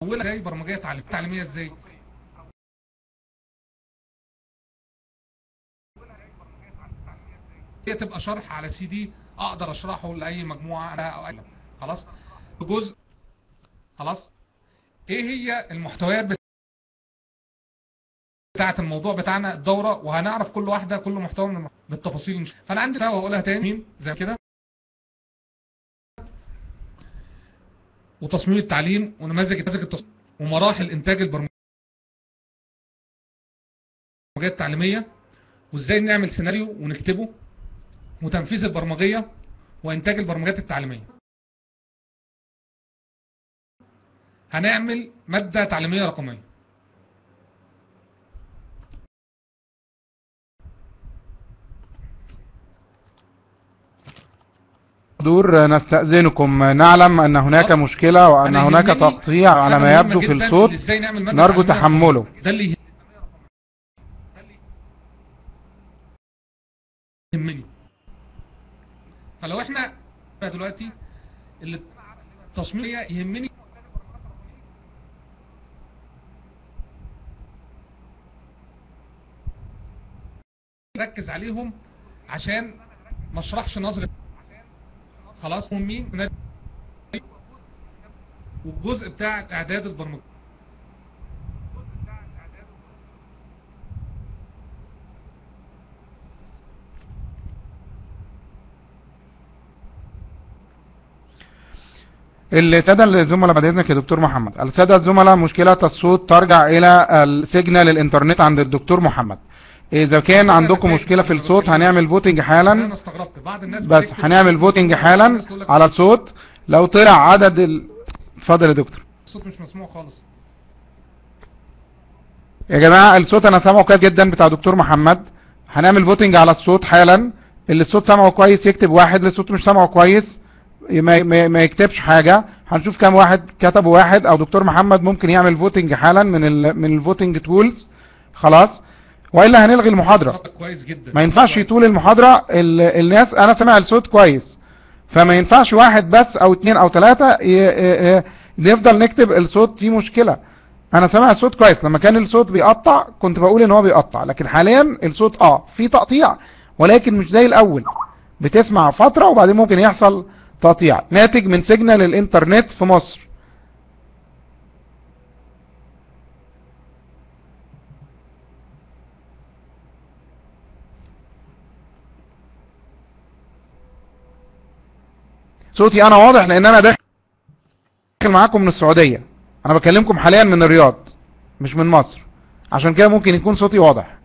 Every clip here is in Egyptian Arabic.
اولها ازاي برمجيه تعليم تعليميه ازاي هي تبقى شرح على سي دي اقدر اشرحه لاي مجموعه انا او أي خلاص جزء خلاص ايه هي المحتويات بتاعه الموضوع بتاعنا الدوره وهنعرف كل واحده كل محتوى من المح- بالتفاصيل إن شاء الله. فانا عندي دعوه هقولها تاني زي كده وتصميم التعليم ونماذج نماذج التصميم ومراحل انتاج البرمجيه التعليميه وازاي نعمل سيناريو ونكتبه وتنفيذ البرمجيه وانتاج البرمجيات التعليميه هنعمل ماده تعليميه رقميه دور نستأذنكم نعلم أن هناك خلاص. مشكلة وأن أنا هناك يهمني تقطيع على حاجة ما مهمة يبدو في جداً الصوت إن إزاي نعمل مادة نرجو تعليمية تحمله ده اللي يهمني فلو احنا دلوقتي اللي التصميم يهمني نركز عليهم عشان ما اشرحش نظري خلاص مهمين والجزء بتاع اعداد البرمجه السادة الزملاء بعد إذنك يا دكتور محمد السادة الزملاء مشكلة الصوت ترجع إلى السيجنال الإنترنت عند الدكتور محمد إذا كان عندكم مشكلة في الصوت هنعمل فوتنج حالا انا استغربت بعض الناس بس بتكتب هنعمل فوتنج حالا الناس تقول لك على الصوت لو طلع عدد ال... اتفضل يا دكتور الصوت مش مسموع خالص يا جماعة الصوت انا سامعه كويس جدا بتاع دكتور محمد هنعمل فوتنج على الصوت حالا اللي الصوت سامعه كويس يكتب واحد اللي الصوت مش سامعه كويس ما, ما, ما يكتبش حاجة هنشوف كام واحد كتبوا واحد او دكتور محمد ممكن يعمل فوتنج حالا من ال من الفوتنج تولز خلاص والا هنلغي المحاضرة صوتك كويس جدا ما ينفعش كويس. يطول المحاضرة ال- الناس انا سامع الصوت كويس فما ينفعش واحد بس او اتنين او تلاتة ي- ي- نفضل نكتب الصوت فيه مشكلة انا سامع الصوت كويس لما كان الصوت بيقطع كنت بقول ان هو بيقطع لكن حاليا الصوت اه في تقطيع ولكن مش زي الاول بتسمع فترة وبعدين ممكن يحصل تقطيع ناتج من سيجنال الانترنت في مصر صوتي انا واضح لان انا داخل معاكم من السعودية انا بكلمكم حاليا من الرياض مش من مصر عشان كده ممكن يكون صوتي واضح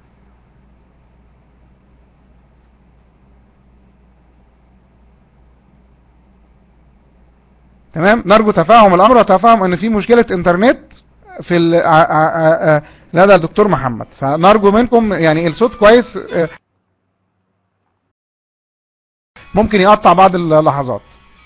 تمام نرجو تفاهم الامر وتفاهم ان في مشكلة انترنت في ال... ع... ع... ع... لدى الدكتور محمد فنرجو منكم يعني الصوت كويس آه، ممكن يقطع بعض اللحظات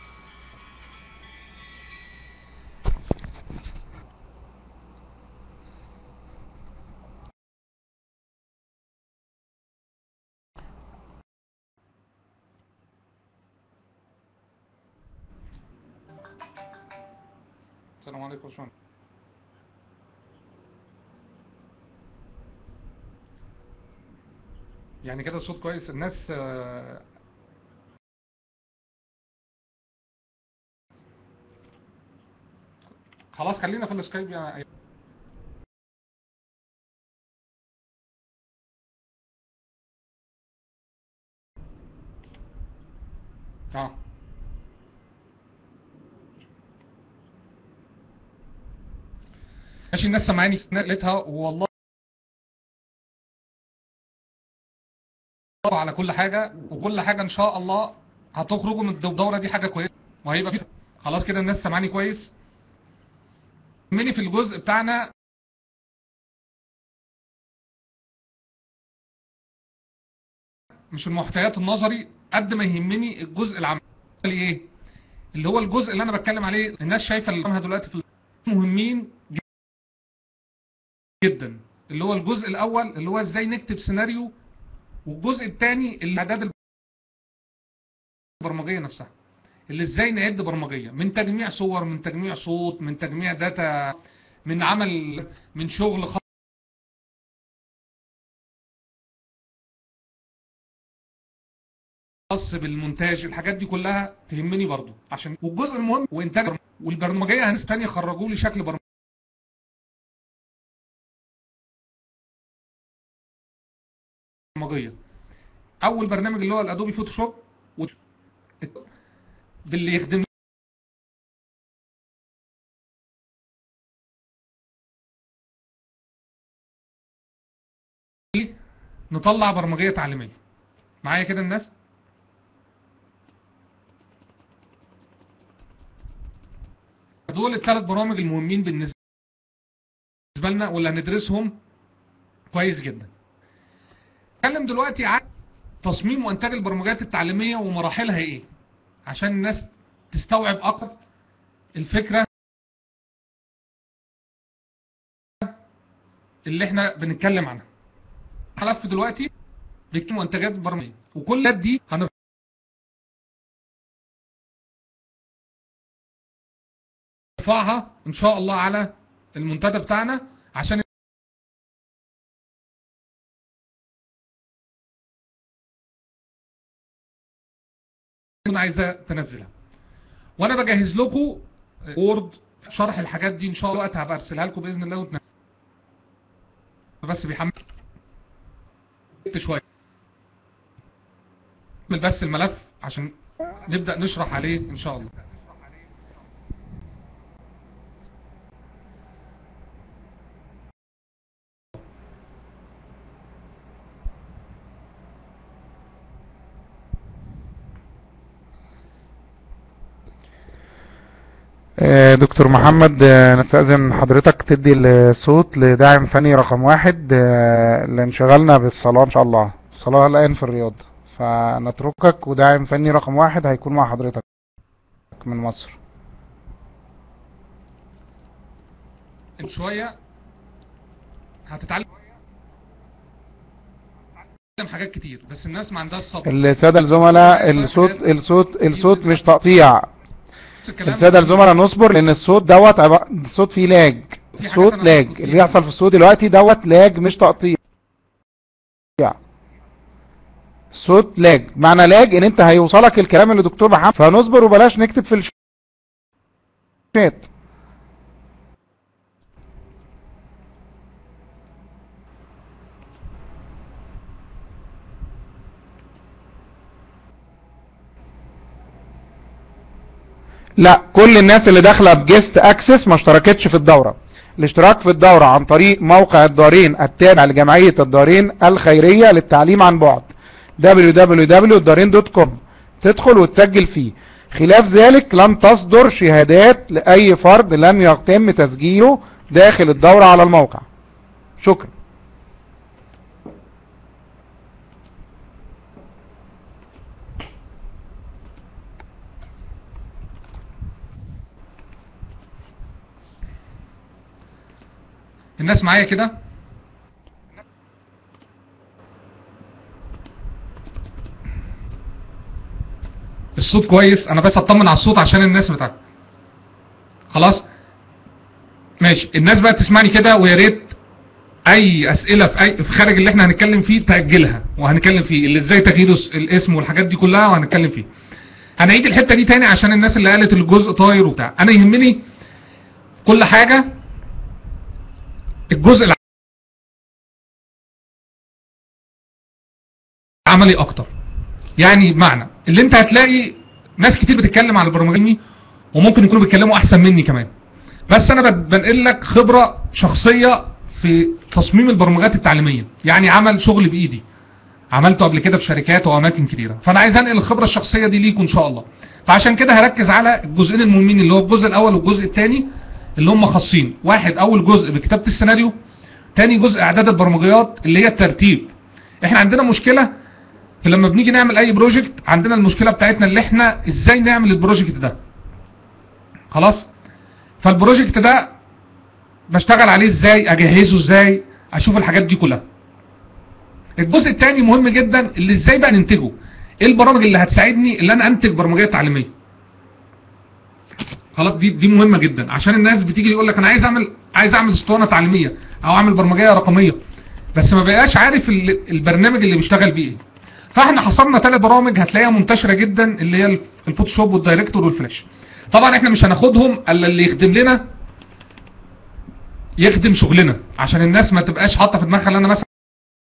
السلام عليكم يا باشمهندس يعني كده الصوت كويس الناس آه، خلاص خلينا في السكايب يعني اه ماشي الناس سامعاني نقلتها والله على كل حاجة وكل حاجة ان شاء الله هتخرجوا من الدورة دي حاجة كويسة وهيبقى في خلاص كده الناس سامعاني كويس مني في الجزء بتاعنا مش المحتويات النظري قد ما يهمني الجزء العملي ايه اللي هو الجزء اللي انا بتكلم عليه الناس شايفه اللي قدامها دلوقتي في مهمين جدا اللي هو الجزء الاول اللي هو ازاي نكتب سيناريو والجزء الثاني الاعداد البرمجيه نفسها اللي ازاي نعد برمجيه من تجميع صور من تجميع صوت من تجميع داتا من عمل من شغل خاص خاص بالمونتاج الحاجات دي كلها تهمني برضو عشان والجزء المهم وانتاج والبرمجيه هناس تانية خرجوا لي شكل برمجيه اول برنامج اللي هو الادوبي فوتوشوب و- باللي يخدم لي نطلع برمجيه تعليميه معايا كده الناس دول الثلاث برامج المهمين بالنسبه لنا واللي هندرسهم كويس جدا نتكلم دلوقتي عن تصميم وانتاج البرمجيات التعليميه ومراحلها ايه عشان الناس تستوعب اكتر الفكره اللي احنا بنتكلم عنها ملف دلوقتي بيكتب منتجات برمجيه وكل دي هنرفعها ان شاء الله على المنتدى بتاعنا عشان انا عايزه تنزلها وانا بجهز لكم وورد شرح الحاجات دي ان شاء الله وقت هبقى ارسلها لكم باذن الله وتنزل بس بيحمل شويه نعمل بس الملف عشان نبدا نشرح عليه ان شاء الله آه، دكتور محمد آه، نستأذن حضرتك تدي الصوت لداعم فني رقم واحد آه، لانشغالنا بالصلاة إن شاء الله الصلاة الآن في الرياض فنتركك وداعم فني رقم واحد هيكون مع حضرتك من مصر شويه هتتعلم حاجات كتير بس الناس ما عندهاش صبر السادة الزملاء الصوت الصوت الصوت مش تقطيع نفس الكلام السادة الزملاء نصبر لأن الصوت دوت عب- الصوت فيه لاج في الصوت حاجات أنا لاج مبسوط اللي فيها. بيحصل في الصوت دلوقتي دوت لاج مش تقطيع الصوت لاج معنى لاج ان انت هيوصلك الكلام اللي دكتور محمد فنصبر وبلاش نكتب في الشات لا كل الناس اللي داخله بجيست اكسس ما اشتركتش في الدوره الاشتراك في الدوره عن طريق موقع الدارين التابع لجمعيه الدارين الخيريه للتعليم عن بعد www.darin.com تدخل وتسجل فيه خلاف ذلك لن تصدر شهادات لاي فرد لم يتم تسجيله داخل الدوره على الموقع شكرا الناس معايا كده الصوت كويس انا بس اطمن على الصوت عشان الناس بتاعك خلاص ماشي الناس بقى تسمعني كده ويا ريت اي اسئله في اي في خارج اللي احنا هنتكلم فيه تاجلها وهنتكلم فيه اللي ازاي تغيير الس- الاسم والحاجات دي كلها وهنتكلم فيه هنعيد الحته دي تاني عشان الناس اللي قالت الجزء طاير وبتاع انا يهمني كل حاجه الجزء عملي اكتر يعني بمعنى اللي انت هتلاقي ناس كتير بتتكلم عن البرمجيين وممكن يكونوا بيتكلموا احسن مني كمان بس انا بد- بنقل لك خبره شخصيه في تصميم البرمجات التعليميه يعني عمل شغل بايدي عملته قبل كده في شركات واماكن كتيره فانا عايز انقل الخبره الشخصيه دي ليكم ان شاء الله فعشان كده هركز على الجزئين المهمين اللي هو الجزء الاول والجزء الثاني اللي هم خاصين واحد اول جزء بكتابه السيناريو تاني جزء اعداد البرمجيات اللي هي الترتيب احنا عندنا مشكله في لما بنيجي نعمل اي بروجكت عندنا المشكله بتاعتنا اللي احنا ازاي نعمل البروجكت ده خلاص فالبروجكت ده بشتغل عليه ازاي اجهزه ازاي اشوف الحاجات دي كلها الجزء الثاني مهم جدا اللي ازاي بقى ننتجه ايه البرامج اللي هتساعدني اللي انا انتج برمجيه تعليميه خلاص دي دي مهمه جدا عشان الناس بتيجي يقول لك انا عايز اعمل عايز اعمل اسطوانه تعليميه او اعمل برمجيه رقميه بس ما بقاش عارف ال- البرنامج اللي بيشتغل بيه ايه فاحنا حصرنا ثلاث برامج هتلاقيها منتشره جدا اللي هي الفوتوشوب والدايركتور والفلاش طبعا احنا مش هناخدهم الا اللي يخدم لنا يخدم شغلنا عشان الناس ما تبقاش حاطه في دماغها ان انا مثلا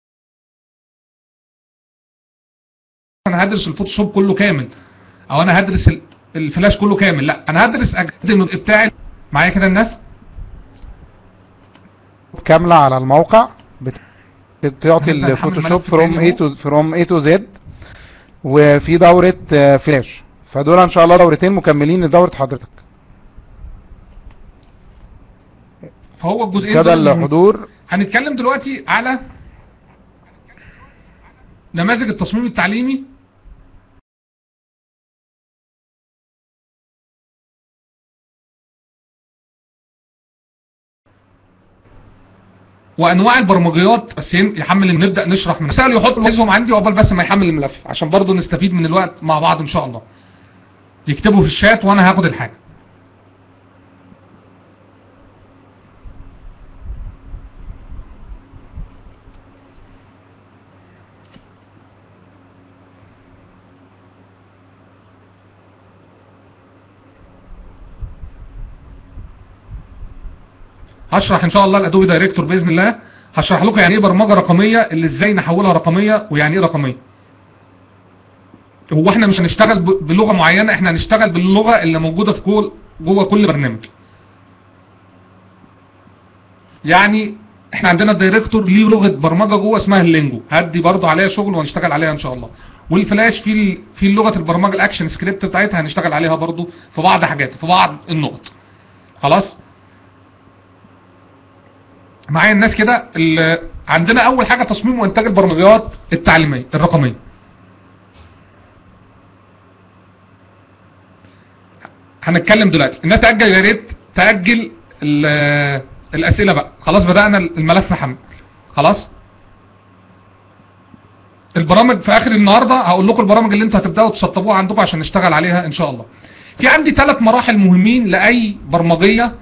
انا هدرس الفوتوشوب كله كامل او انا هدرس ال- الفلاش كله كامل لا انا هدرس اقدم بتاعي معايا كده الناس كاملة على الموقع بت- بتعطي أنت هتحمل الفوتوشوب ملف فروم تاني A to فروم A to Z وفي دورة آه، فلاش فدول ان شاء الله دورتين مكملين لدورة حضرتك فهو الجزئين كده دول الحضور هنتكلم دلوقتي على نماذج التصميم التعليمي وانواع البرمجيات بس ين- يحمل نبدا نشرح من سهل يحط لازم عندي عقبال بس ما يحمل الملف عشان برضو نستفيد من الوقت مع بعض ان شاء الله يكتبوا في الشات وانا هاخد الحاجه هشرح ان شاء الله الادوبي دايركتور باذن الله هشرح لكم يعني ايه برمجه رقميه اللي ازاي نحولها رقميه ويعني ايه رقميه هو احنا مش هنشتغل ب- بلغه معينه احنا هنشتغل باللغه اللي موجوده في كل جوه كل برنامج يعني احنا عندنا الدايركتور ليه لغه برمجه جوه اسمها اللينجو هدي برضو عليها شغل وهنشتغل عليها ان شاء الله والفلاش في ال- في لغه البرمجه الاكشن سكريبت بتاعتها هنشتغل عليها برضو في بعض حاجات في بعض النقط خلاص معايا الناس كده ال- عندنا اول حاجه تصميم وانتاج البرمجيات التعليميه الرقميه هنتكلم دلوقتي الناس تاجل يا ريت تاجل ال- الاسئله بقى خلاص بدانا الملف حمل خلاص البرامج في اخر النهارده هقول لكم البرامج اللي انتوا هتبداوا تسطبوها عندكم عشان نشتغل عليها ان شاء الله في عندي ثلاث مراحل مهمين لاي برمجيه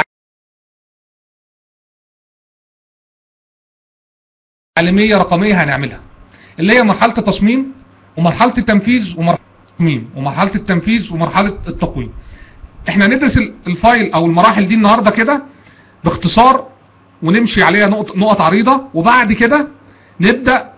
تعليميه رقميه هنعملها اللي هي مرحله التصميم ومرحله التنفيذ ومرحله التصميم ومرحله التنفيذ ومرحله التقويم احنا ندرس ال- الفايل او المراحل دي النهارده كده باختصار ونمشي عليها نقط نقط عريضه وبعد كده نبدا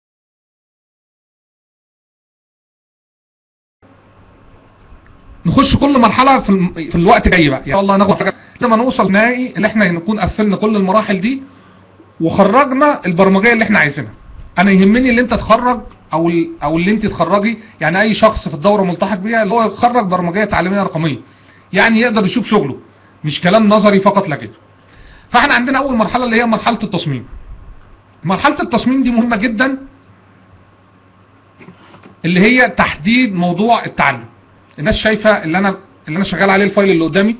نخش كل مرحله في, الم... في الوقت جاي بقى يعني الله ناخد حاجه لما نوصل نهائي اللي احنا نكون قفلنا كل المراحل دي وخرجنا البرمجيه اللي احنا عايزينها انا يهمني اللي انت تخرج او ال... او اللي انت تخرجي يعني اي شخص في الدوره ملتحق بيها اللي هو يخرج برمجيه تعليميه رقميه يعني يقدر يشوف شغله مش كلام نظري فقط لا غير فاحنا عندنا اول مرحله اللي هي مرحله التصميم مرحله التصميم دي مهمه جدا اللي هي تحديد موضوع التعلم الناس شايفه اللي انا اللي انا شغال عليه الفايل اللي قدامي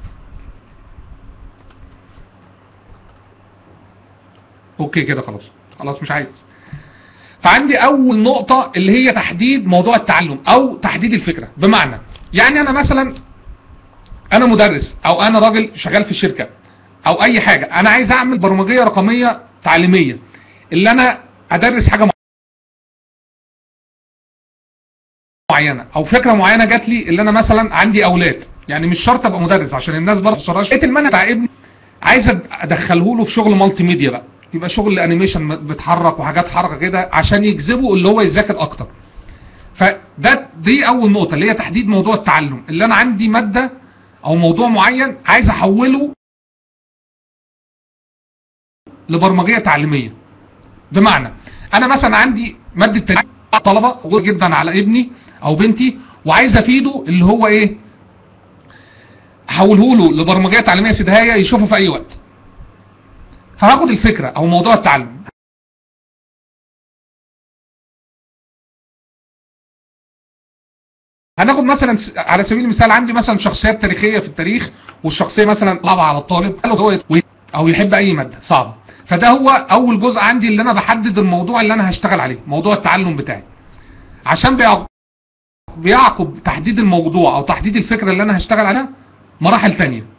اوكي كده خلاص خلاص مش عايز فعندي اول نقطه اللي هي تحديد موضوع التعلم او تحديد الفكره بمعنى يعني انا مثلا انا مدرس او انا راجل شغال في شركه او اي حاجه انا عايز اعمل برمجيه رقميه تعليميه اللي انا ادرس حاجه معينه او فكره معينه جات لي اللي انا مثلا عندي اولاد يعني مش شرط ابقى مدرس عشان الناس برضه شراش لقيت المنهج بتاع ابني عايز ادخله له في شغل مالتي ميديا بقى يبقى شغل انيميشن بتحرك وحاجات حركه كده عشان يجذبه اللي هو يذاكر اكتر فده دي اول نقطه اللي هي تحديد موضوع التعلم اللي انا عندي ماده او موضوع معين عايز احوله لبرمجيه تعليميه بمعنى انا مثلا عندي ماده تاريخ طلبه جدا على ابني او بنتي وعايز افيده اللي هو ايه احوله له لبرمجيه تعليميه سدهايه يشوفها في اي وقت هاخد الفكره او موضوع التعلم هناخد مثلا على سبيل المثال عندي مثلا شخصيات تاريخيه في التاريخ والشخصيه مثلا صعبه على الطالب هو او يحب اي ماده صعبه فده هو اول جزء عندي اللي انا بحدد الموضوع اللي انا هشتغل عليه موضوع التعلم بتاعي عشان بيعقب, بيعقب تحديد الموضوع او تحديد الفكره اللي انا هشتغل عليها مراحل تانية